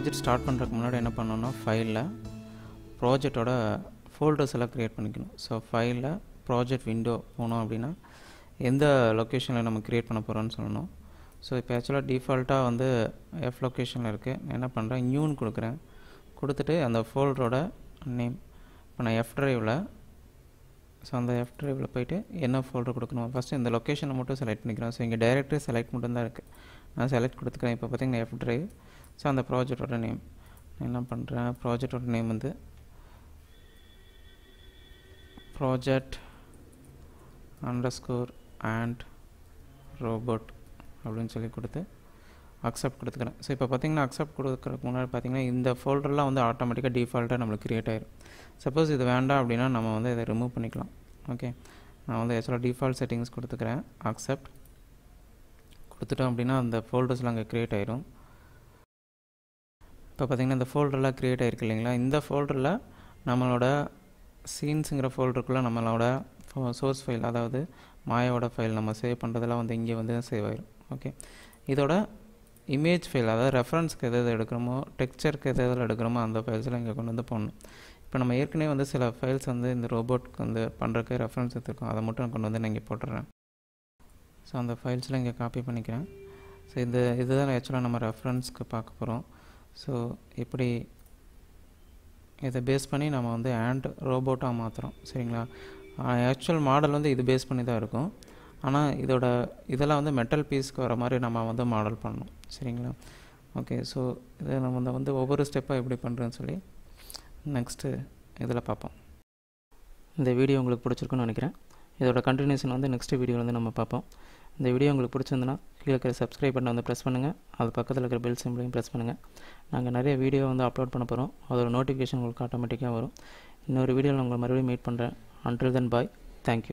project start பண்ணுறதுக்கு முன்னாடி என்ன பண்ணணும்னா ஃபைலில் ப்ராஜெக்டோட ஃபோல்டர்ஸ் எல்லாம் க்ரியேட் பண்ணிக்கணும் ஸோ ஃபைலில் ப்ராஜெக்ட் விண்டோ போனோம் அப்படின்னா எந்த லொக்கேஷனில் நம்ம க்ரியேட் பண்ண போகிறோம்னு சொல்லணும் ஸோ இப்போ ஆக்சுவலாக டிஃபால்ட்டாக வந்து எஃப் லொக்கேஷனில் இருக்குது நான் என்ன பண்ணுறேன் நியூன்னு கொடுக்குறேன் கொடுத்துட்டு அந்த ஃபோல்டரோட நேம் இப்போ நான் எஃப் ட்ரைவில் ஸோ அந்த எஃப் ட்ரைவில் போயிட்டு என்ன ஃபோல்டர் கொடுக்கணும் ஃபஸ்ட்டு இந்த லொக்கேஷனை மட்டும் செலக்ட் பண்ணிக்கிறேன் ஸோ இங்கே டைரக்டரி செலக்ட் மட்டும்தான் இருக்குது நான் செலக்ட் கொடுத்துக்கிறேன் இப்போ பார்த்தீங்கன்னா எஃப் ட்ரைவ் ஸோ அந்த ப்ராஜெக்டோட நேம் நான் என்ன பண்ணுறேன் ப்ராஜெக்டோட நேம் வந்து ப்ராஜெக்ட் அண்டர்ஸ்கோர் அண்ட் ரோபோட் அப்படின்னு சொல்லி கொடுத்து அக்செப்ட் கொடுத்துக்கிறேன் ஸோ இப்போ பார்த்தீங்கன்னா அக்செப்ட் கொடுக்குறதுக்கு முன்னாடி பார்த்தீங்கன்னா இந்த ஃபோல்டர்லாம் வந்து ஆட்டோமேட்டிக்காக டிஃபால்ட்டாக நம்மளுக்கு க்ரியேட் ஆயிரும் சப்போஸ் இது வேண்டாம் அப்படின்னா நம்ம வந்து இதை ரிமூவ் பண்ணிக்கலாம் ஓகே நான் வந்து ஆக்சுவலாக டிஃபால்ட் செட்டிங்ஸ் கொடுத்துக்கிறேன் அக்செப்ட் கொடுத்துட்டோம் அப்படின்னா அந்த ஃபோல்டர்ஸ்லாம் அங்கே க்ரியேட் ஆயிரும் இப்போ பார்த்திங்கன்னா இந்த ஃபோல்டர்லாம் க்ரியேட் ஆயிருக்கு இல்லைங்களா இந்த ஃபோல்டரில் நம்மளோட சீன்ஸுங்கிற ஃபோல்டருக்குள்ளே நம்மளோட சோர்ஸ் ஃபைல் அதாவது மாயாவோட ஃபைல் நம்ம சேவ் பண்ணுறதெல்லாம் வந்து இங்கே வந்து சேவ் ஆயிரும் ஓகே இதோட இமேஜ் ஃபைல் அதாவது ரெஃபரன்ஸ்க்கு எது எது எடுக்கிறோமோ டெக்ஸ்சருக்கு எது எதில் எடுக்கிறோமோ அந்த ஃபைல்ஸ்லாம் இங்கே கொண்டு வந்து போடணும் இப்போ நம்ம ஏற்கனவே வந்து சில ஃபைல்ஸ் வந்து இந்த ரோபோட்க்கு வந்து பண்ணுறதுக்கு ரெஃபரன்ஸ் எடுத்துருக்கோம் அதை மட்டும் நான் கொண்டு வந்து நான் இங்கே போட்டுறேன் ஸோ அந்த ஃபைல்ஸ்லாம் இங்கே காப்பி பண்ணிக்கிறேன் ஸோ இது இதுதான் ஆக்சுவலாக நம்ம ரெஃபரன்ஸ்க்கு பார்க்க போகிறோம் ஸோ இப்படி இதை பேஸ் பண்ணி நம்ம வந்து ஆண்ட் ரோபோட்டாக மாற்றுறோம் சரிங்களா ஆக்சுவல் மாடல் வந்து இது பேஸ் பண்ணி தான் இருக்கும் ஆனால் இதோட இதெல்லாம் வந்து மெட்டல் பீஸ்க்கு வர மாதிரி நம்ம வந்து மாடல் பண்ணணும் சரிங்களா ஓகே ஸோ இதை நம்ம வந்து வந்து ஒவ்வொரு ஸ்டெப்பாக எப்படி பண்ணுறேன்னு சொல்லி நெக்ஸ்ட்டு இதில் பார்ப்போம் இந்த வீடியோ உங்களுக்கு பிடிச்சிருக்குன்னு நினைக்கிறேன் இதோட கண்டினியூஷன் வந்து நெக்ஸ்ட் வீடியோ வந்து நம்ம பார்ப்போம் இந்த வீடியோ உங்களுக்கு பிடிச்சிருந்துன்னா கீழே இருக்கிற சப்ஸ்கிரைப் பட்டனை வந்து ப்ரெஸ் பண்ணுங்கள் அது பக்கத்தில் இருக்கிற பெல் சிம்பிளையும் ப்ரெஸ் பண்ணுங்கள் நாங்கள் நிறைய வீடியோ வந்து அப்லோட் பண்ண போகிறோம் அதோட நோட்டிஃபிகேஷன் உங்களுக்கு ஆட்டோமேட்டிக்காக வரும் இன்னொரு வீடியோவில் உங்களை மறுபடியும் மீட் பண்ணுறேன் அன்டில் தென் பாய் தேங்க்யூ